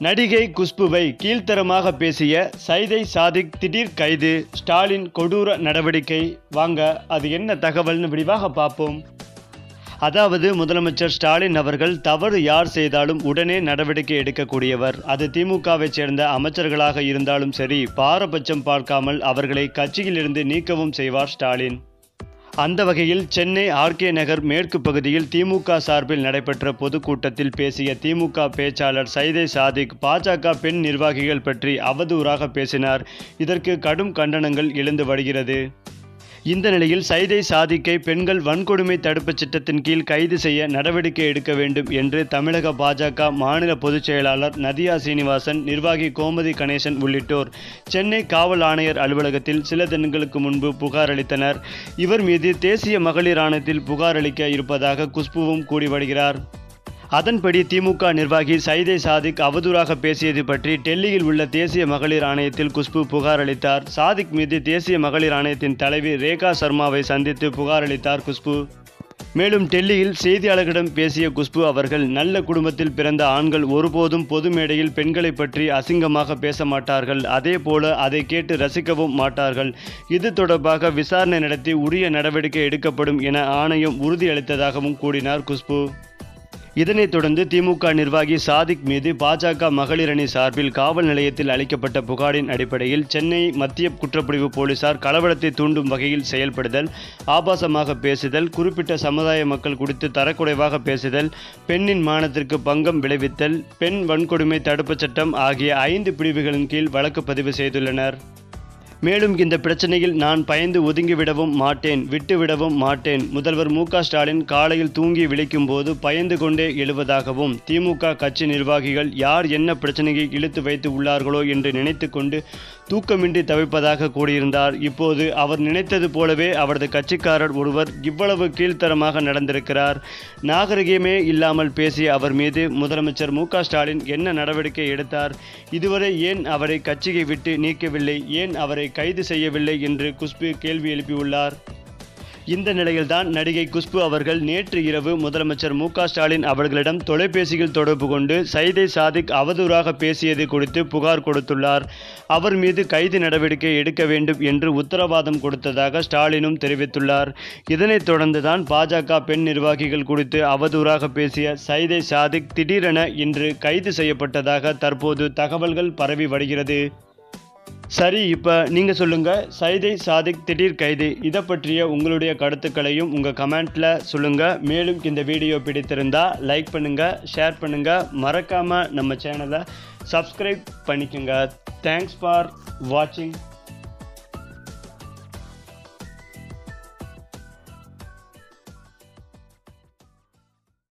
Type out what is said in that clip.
நடிகை குஷ்புவை கீழ்த்தரமாக பேசிய சைதை சாதிக் திடீர் கைது ஸ்டாலின் கொடூர நடவடிக்கை வாங்க அது என்ன தகவல்னு விரிவாக பார்ப்போம் அதாவது முதலமைச்சர் ஸ்டாலின் அவர்கள் தவறு யார் செய்தாலும் உடனே நடவடிக்கை எடுக்கக்கூடியவர் அது திமுகவை சேர்ந்த அமைச்சர்களாக இருந்தாலும் சரி பாரபட்சம் பார்க்காமல் அவர்களை கட்சியிலிருந்து நீக்கவும் செய்வார் ஸ்டாலின் அந்த வகையில் சென்னை ஆர்கே நகர் மேற்கு பகுதியில் திமுக சார்பில் நடைபெற்ற பொதுக்கூட்டத்தில் பேசிய திமுக பேச்சாளர் சைதை சாதிக் பாஜக பெண் நிர்வாகிகள் பற்றி அவதூறாக பேசினார் இதற்கு கடும் கண்டனங்கள் எழுந்து வருகிறது இந்த நிலையில் சைதை சாதிக்கை பெண்கள் வன்கொடுமை தடுப்புச் சட்டத்தின் கீழ் கைது செய்ய நடவடிக்கை எடுக்க வேண்டும் என்று தமிழக பாஜக மாநில பொதுச் செயலாளர் நதியா சீனிவாசன் நிர்வாகி கோமதி கணேசன் உள்ளிட்டோர் சென்னை காவல் ஆணையர் அலுவலகத்தில் சில தினங்களுக்கு முன்பு புகார் அளித்தனர் இவர் மீது தேசிய மகளிர் ஆணையத்தில் புகார் அளிக்க இருப்பதாக குஷ்புவும் கூறி வருகிறார் அதன்படி திமுக நிர்வாகி சைதை சாதிக் அவதூறாக பேசியது பற்றி டெல்லியில் உள்ள தேசிய மகளிர் ஆணையத்தில் குஷ்பு புகார் அளித்தார் சாதிக் மீது தேசிய மகளிர் ஆணையத்தின் தலைவி ரேகா சர்மாவை சந்தித்து புகார் அளித்தார் குஷ்பு மேலும் டெல்லியில் செய்தியாளர்களிடம் பேசிய குஷ்பு அவர்கள் நல்ல குடும்பத்தில் பிறந்த ஆண்கள் ஒருபோதும் பொது மேடையில் பெண்களை பற்றி அசிங்கமாக பேச மாட்டார்கள் அதே போல அதை கேட்டு ரசிக்கவும் மாட்டார்கள் இது தொடர்பாக விசாரணை நடத்தி உரிய நடவடிக்கை எடுக்கப்படும் என ஆணையம் உறுதியளித்ததாகவும் கூறினார் குஷ்பு இதனைத் தொடர்ந்து திமுக நிர்வாகி சாதிக் மீது பாஜக மகளிர் அணி சார்பில் காவல் நிலையத்தில் அளிக்கப்பட்ட புகாரின் அடிப்படையில் சென்னை மத்திய குற்றப்பிரிவு போலீசார் கலவரத்தை தூண்டும் வகையில் செயல்படுதல் ஆபாசமாக பேசுதல் குறிப்பிட்ட சமுதாய மக்கள் குறித்து தரக்குறைவாக பேசுதல் பெண்ணின் மானத்திற்கு பங்கம் விளைவித்தல் பெண் வன்கொடுமை தடுப்புச் சட்டம் ஆகிய ஐந்து பிரிவுகளின் கீழ் வழக்கு பதிவு செய்துள்ளனர் மேலும் இந்த பிரச்சனையில் நான் பயந்து ஒதுங்கிவிடவும் மாட்டேன் விட்டுவிடவும் மாட்டேன் முதல்வர் மு க ஸ்டாலின் காலையில் தூங்கி விழிக்கும் போது பயந்து கொண்டே எழுவதாகவும் திமுக கட்சி நிர்வாகிகள் யார் என்ன பிரச்சனையை இழுத்து வைத்து உள்ளார்களோ என்று நினைத்து கொண்டு தூக்கமின்றி தவிப்பதாக கூறியிருந்தார் இப்போது அவர் நினைத்தது போலவே அவரது கட்சிக்காரர் ஒருவர் இவ்வளவு கீழ்த்தரமாக நடந்திருக்கிறார் நாகரிகமே இல்லாமல் பேசிய அவர் மீது முதலமைச்சர் மு க ஸ்டாலின் என்ன நடவடிக்கை எடுத்தார் இதுவரை ஏன் அவரை கட்சியை விட்டு நீக்கவில்லை ஏன் அவரை கைது செய்யவில்லை என்று குஷ்பு கேள்வி எழுப்பியுள்ளார் இந்த நிலையில்தான் நடிகை குஷ்பு அவர்கள் நேற்று இரவு முதலமைச்சர் மு க ஸ்டாலின் அவர்களிடம் தொலைபேசியில் தொடர்பு கொண்டு சைதை சாதிக் அவதூறாக பேசியது குறித்து புகார் கொடுத்துள்ளார் அவர் மீது கைது நடவடிக்கை எடுக்க வேண்டும் என்று உத்தரவாதம் கொடுத்ததாக ஸ்டாலினும் தெரிவித்துள்ளார் இதனைத் தொடர்ந்துதான் பாஜக பெண் நிர்வாகிகள் குறித்து அவதூறாக பேசிய சைதை சாதிக் திடீரென இன்று கைது செய்யப்பட்டதாக தற்போது தகவல்கள் பரவி வருகிறது சரி இப்போ நீங்கள் சொல்லுங்கள் சைதை சாதிக் திடீர் கைது இதை பற்றிய உங்களுடைய கருத்துக்களையும் உங்கள் கமெண்ட்டில் சொல்லுங்கள் மேலும் இந்த வீடியோ பிடித்திருந்தா லைக் பண்ணுங்கள் ஷேர் பண்ணுங்கள் மறக்காமல் நம்ம சேனலை சப்ஸ்கிரைப் பண்ணிக்கோங்க தேங்க்ஸ் ஃபார் வாட்சிங்